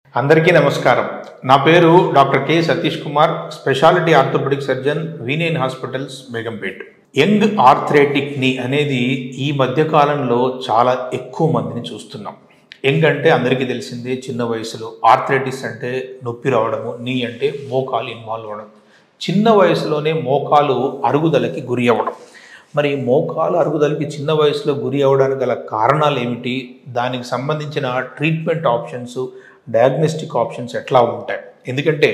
అందరికీ నమస్కారం నా పేరు doctor K Satish Kumar speciality orthopedic surgeon వీనేన్ hospitals Begumpet young arthritic knee అనేది ఈ మధ్య కాలంలో చాలా ఎక్కువ మందిని చూస్తున్నాం యంగ్ అంటే అందరికీ తెలిసిందే చిన్న వయసులో ఆర్థరైటిస్ అంటే నొప్పి రావడము నీ అంటే మోకాలు ఇన్వాల్వ్ అవ్వడం చిన్న వయసులోనే మోకాలు అరుగుదలకి గురి అవ్వడం మరి మోకాలు అరుగుదలకి చిన్న వయసులో గురి అవ్వడానికి గల కారణాలు ఏమిటి దానికి సంబంధించిన ట్రీట్మెంట్ ఆప్షన్స్ డయాగ్నోస్టిక్ ఆప్షన్స్ ఎట్లా ఉంటాయి ఎందుకంటే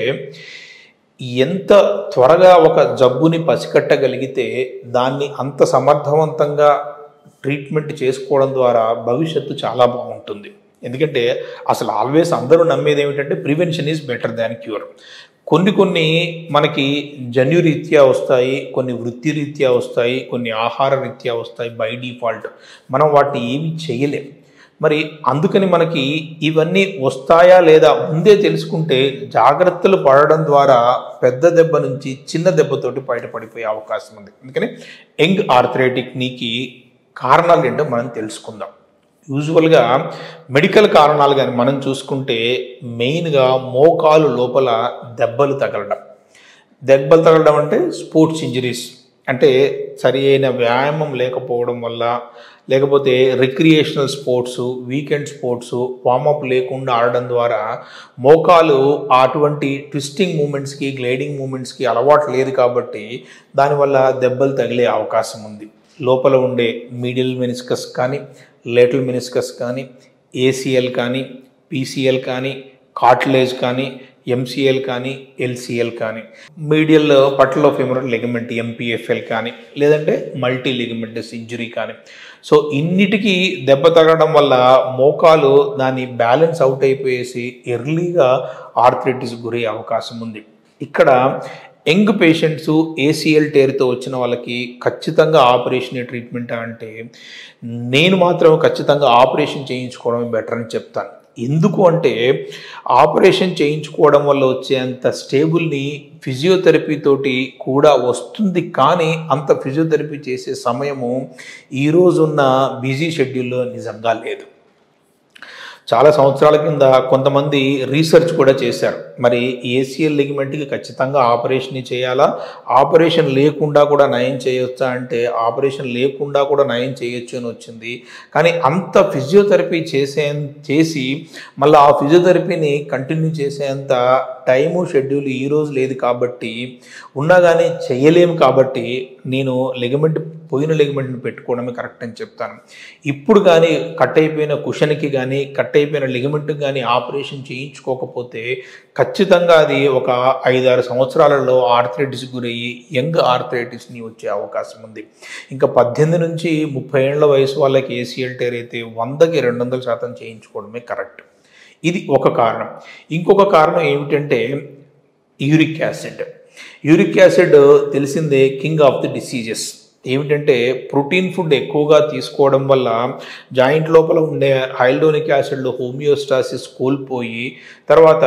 ఎంత త్వరగా ఒక జబ్బుని పసికట్టగలిగితే దాన్ని అంత సమర్థవంతంగా ట్రీట్మెంట్ చేసుకోవడం ద్వారా భవిష్యత్తు చాలా బాగుంటుంది ఎందుకంటే అసలు ఆల్వేస్ అందరూ నమ్మేది ఏమిటంటే prevention is better than cure కొన్ని కొన్ని మనకి జన్యురీత్యా వస్తాయి కొన్ని వృత్తి రీత్యా వస్తాయి కొన్ని ఆహార రీత్యా వస్తాయి బై డిఫాల్ట్ మనం వాటిని ఏమి చేయలేం మరి అందుకని మనకి ఇవన్నీ వస్తాయా లేదా ముందే తెలుసుకుంటే జాగ్రత్తలు పడడం ద్వారా పెద్ద దెబ్బ నుంచి చిన్న దెబ్బతోటి బయటపడిపోయే అవకాశం ఉంది అందుకని యంగ్ ఆర్థరైటిక్ నీకి కారణాలు ఏంటో మనం తెలుసుకుందాం యూజువల్గా మెడికల్ కారణాలు కానీ మనం చూసుకుంటే మెయిన్గా మోకాలు లోపల దెబ్బలు తగలడం దెబ్బలు తగలడం అంటే స్పోర్ట్స్ ఇంజరీస్ అంటే సరి అయిన వ్యాయామం లేకపోవడం వల్ల లేకపోతే recreational sports weekend sports warm up లేకుండా ఆడడం ద్వారా మోకాలు అటువంటి ట్విస్టింగ్ మూమెంట్స్కి గ్లైడింగ్ మూమెంట్స్కి అలవాటు లేదు కాబట్టి దానివల్ల దెబ్బలు తగిలే అవకాశం ఉంది లోపల ఉండే మీడియల్ మెనిస్కస్ కానీ లేటల్ మెనిస్కస్ కానీ ఏసీఎల్ కానీ పీసీఎల్ కానీ కాట్లేజ్ కానీ ఎంసీఎల్ కానీ ఎల్సీఎల్ కానీ medial patellofemoral ligament MPFL కానీ లేదంటే మల్టీ లిగమెంటస్ ఇంజరీ కానీ సో ఇన్నిటికీ దెబ్బ తగలడం వల్ల మోకాలు దాన్ని బ్యాలెన్స్ అవుట్ అయిపోయేసి ఎర్లీగా ఆర్థరైటిస్ గురే అవకాశం ఉంది ఇక్కడ యంగ్ పేషెంట్స్ ఏసీఎల్ టేర్తో వచ్చిన వాళ్ళకి ఖచ్చితంగా ఆపరేషన్ ట్రీట్మెంట్ అంటే నేను మాత్రం ఖచ్చితంగా ఆపరేషన్ చేయించుకోవడమే బెటర్ అని చెప్తాను ఎందుకు అంటే ఆపరేషన్ చేయించుకోవడం వల్ల వచ్చేంత స్టేబుల్ని ఫిజియోథెరపీ తోటి కూడా వస్తుంది కానీ అంత ఫిజియోథెరపీ చేసే సమయము ఈరోజున్న బిజీ షెడ్యూల్లో నిజంగా లేదు చాలా సంవత్సరాల కింద కొంతమంది రీసెర్చ్ కూడా చేశారు మరి ఏసీఎల్ లిగమెంట్కి ఖచ్చితంగా ఆపరేషన్ చేయాలా ఆపరేషన్ లేకుండా కూడా నయం చేయొచ్చా అంటే ఆపరేషన్ లేకుండా కూడా నయం చేయొచ్చు అని వచ్చింది కానీ అంత ఫిజియోథెరపీ చేసే చేసి మళ్ళీ ఆ ఫిజియోథెరపీని కంటిన్యూ చేసేంత టైము షెడ్యూల్ ఈరోజు లేదు కాబట్టి ఉన్నా కానీ చేయలేము కాబట్టి నేను లిగమెంట్ పోయిన లిగమెంట్ని పెట్టుకోవడమే కరెక్ట్ అని చెప్తాను ఇప్పుడు కానీ కట్ అయిపోయిన కుషన్కి కానీ కట్ అయిపోయిన లిగమెంట్కి కానీ ఆపరేషన్ చేయించుకోకపోతే ఖచ్చితంగా అది ఒక ఐదారు సంవత్సరాలలో ఆర్థరైటిస్ గురయ్యి యంగ్ ఆర్థరైటిస్ని వచ్చే అవకాశం ఉంది ఇంకా పద్దెనిమిది నుంచి ముప్పై ఏళ్ల వయసు వాళ్ళకి ఏసీఎల్ టేర్ అయితే వందకి రెండు వందల శాతం చేయించుకోవడమే కరెక్ట్ ఇది ఒక కారణం ఇంకొక కారణం ఏమిటంటే యూరిక్ యాసిడ్ యూరిక్ యాసిడ్ తెలిసిందే కింగ్ ఆఫ్ ది డిసీజెస్ ఏమిటంటే ప్రోటీన్ ఫుడ్ ఎక్కువగా తీసుకోవడం వల్ల జాయింట్ లోపల ఉండే హైల్డోనిక్ యాసిడ్లో హోమియోస్టాసిస్ కోల్పోయి తర్వాత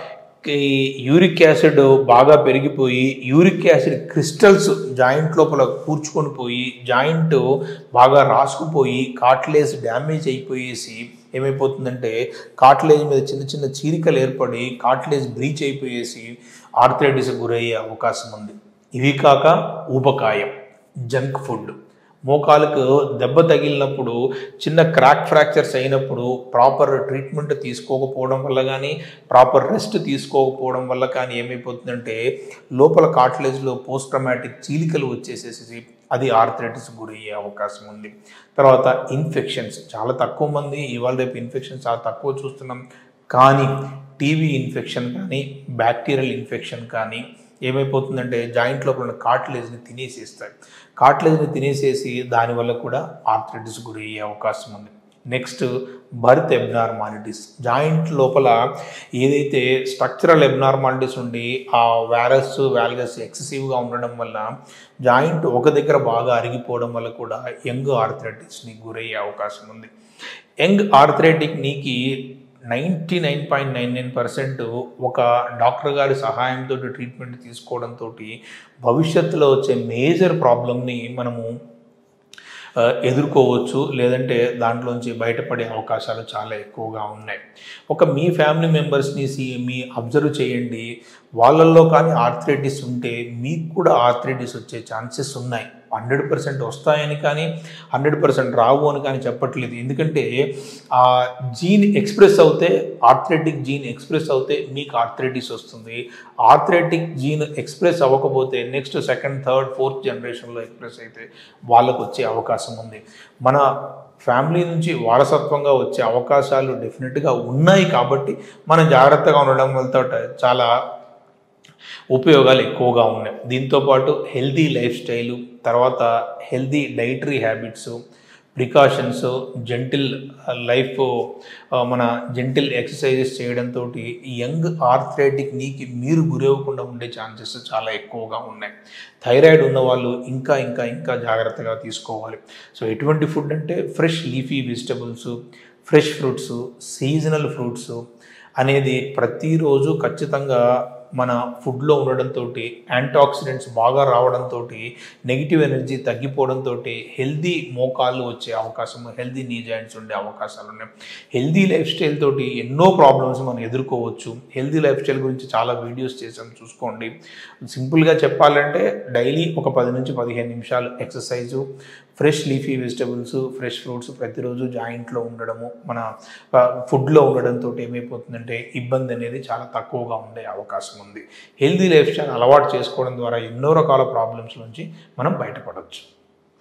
ఈ యూరిక్ యాసిడ్ బాగా పెరిగిపోయి యూరిక్ యాసిడ్ క్రిస్టల్స్ జాయింట్ లోపల కూర్చుకొని పోయి జాయింట్ బాగా రాసుకుపోయి కాట్లేజ్ డ్యామేజ్ అయిపోయేసి ఏమైపోతుందంటే కాట్లేజ్ మీద చిన్న చిన్న చీరికలు ఏర్పడి కాట్లేజ్ బ్రీచ్ అయిపోయేసి ఆర్థరైటిస్ గురయ్యే అవకాశం ఉంది ఇవి కాక ఊబకాయం జంక్ ఫుడ్ మోకాలకు దెబ్బ తగిలినప్పుడు చిన్న క్రాక్ ఫ్రాక్చర్స్ అయినప్పుడు ప్రాపర్ ట్రీట్మెంట్ తీసుకోకపోవడం వల్ల కానీ ప్రాపర్ రెస్ట్ తీసుకోకపోవడం వల్ల కానీ ఏమైపోతుందంటే లోపల కాట్లేజ్లో పోస్ట్ ట్రమాటిక్ చీలికలు వచ్చేసేసి అది ఆర్థరైటిస్ గురయ్యే అవకాశం ఉంది తర్వాత ఇన్ఫెక్షన్స్ చాలా తక్కువ మంది ఇవాళ రేపు ఇన్ఫెక్షన్స్ చాలా తక్కువ చూస్తున్నాం కానీ టీవీ ఇన్ఫెక్షన్ కానీ బ్యాక్టీరియల్ ఇన్ఫెక్షన్ కానీ ఏమైపోతుందంటే జాయింట్ లోపల ఉన్న కాట్లేజ్ని తినేసేస్తాయి కాట్లేజ్ని తినేసేసి దానివల్ల కూడా ఆర్థరైటిస్ గురయ్యే అవకాశం ఉంది నెక్స్ట్ బర్త్ ఎబ్నార్మాలిటీస్ జాయింట్ లోపల ఏదైతే స్ట్రక్చరల్ ఎబ్నార్మాలిటీస్ ఉండి ఆ వ్యారస్ వ్యాల్గస్ ఎక్సెసివ్గా ఉండడం వల్ల జాయింట్ ఒక దగ్గర బాగా అరిగిపోవడం వల్ల కూడా యంగ్ ఆర్థరైటిస్ని గురయ్యే అవకాశం ఉంది యంగ్ ఆర్థరైటిక్ నీకి ninety nine point nine nine percent ఒక డాక్టర్ గారి సహాయంతో ట్రీట్మెంట్ తీసుకోవడంతో భవిష్యత్తులో వచ్చే మేజర్ ప్రాబ్లమ్ని మనము ఆ, ఎదుర్కోవచ్చు లేదంటే దాంట్లోంచి బయటపడే అవకాశాలు చాలా ఎక్కువగా ఉన్నాయి ఒక మీ ఫ్యామిలీ మెంబర్స్ని సి- మీ అబ్జర్వ్ చేయండి వాళ్ళల్లో కానీ ఆర్థరైటిస్ ఉంటే మీకు కూడా ఆర్థరైటిస్ వచ్చే ఛాన్సెస్ ఉన్నాయి హండ్రెడ్ పర్సెంట్ వస్తాయని కానీ హండ్రెడ్ పర్సెంట్ రావు అని కానీ చెప్పట్లేదు ఎందుకంటే ఆ జీన్ ఎక్స్ప్రెస్ అవుతే ఆర్థరైటిక్ జీన్ ఎక్స్ప్రెస్ అవుతే మీకు ఆర్థరైటిస్ వస్తుంది ఆర్థరైటిక్ జీన్ ఎక్స్ప్రెస్ అవ్వకపోతే నెక్స్ట్ సెకండ్ థర్డ్ ఫోర్త్ జనరేషన్లో ఎక్స్ప్రెస్ అయితే వాళ్ళకు వచ్చే అవకాశం ఉంది మన ఫ్యామిలీ నుంచి వారసత్వంగా వచ్చే అవకాశాలు డెఫినెట్గా ఉన్నాయి కాబట్టి మనం జాగ్రత్తగా ఉండడం వల్ల చాలా ఉపయోగాలు ఎక్కువగా ఉన్నాయి దీంతోపాటు హెల్దీ లైఫ్ స్టైలు తర్వాత healthy dietary habits precautions gentle life మన జెంటిల్ ఎక్సర్సైజెస్ చేయడంతో యంగ్ ఆర్థరైటిక్ నీకి మీరు గురవ్వకుండా ఉండే ఛాన్సెస్ చాలా ఎక్కువగా ఉన్నాయి థైరాయిడ్ ఉన్న వాళ్ళు ఇంకా ఇంకా ఇంకా జాగ్రత్తగా తీసుకోవాలి సో ఎటువంటి ఫుడ్ అంటే fresh leafy vegetables fresh fruits seasonal fruits అనేది ప్రతిరోజు ఖచ్చితంగా మన ఫుడ్లో ఉండడంతో యాంటాక్సిడెంట్స్ బాగా రావడంతో నెగిటివ్ ఎనర్జీ తగ్గిపోవడంతో హెల్దీ మోకాళ్ళు వచ్చే అవకాశం హెల్దీ నీ జాయింట్స్ ఉండే అవకాశాలు ఉన్నాయి హెల్దీ లైఫ్ స్టైల్ తోటి ఎన్నో ప్రాబ్లమ్స్ మనం ఎదుర్కోవచ్చు హెల్దీ లైఫ్ స్టైల్ గురించి చాలా వీడియోస్ చేసాం చూసుకోండి సింపుల్గా చెప్పాలంటే డైలీ ఒక పది నుంచి పదిహేను నిమిషాలు exercise fresh leafy vegetables fresh fruits ప్రతిరోజు జాయింట్లో ఉండడము మన ఫుడ్లో ఉండడంతో ఏమైపోతుందంటే ఇబ్బంది అనేది చాలా తక్కువగా ఉండే అవకాశం ఉంది హెల్దీ లైఫ్ స్టైల్ అలవాటు చేసుకోవడం ద్వారా ఎన్నో రకాల ప్రాబ్లమ్స్ నుంచి మనం బయటపడవచ్చు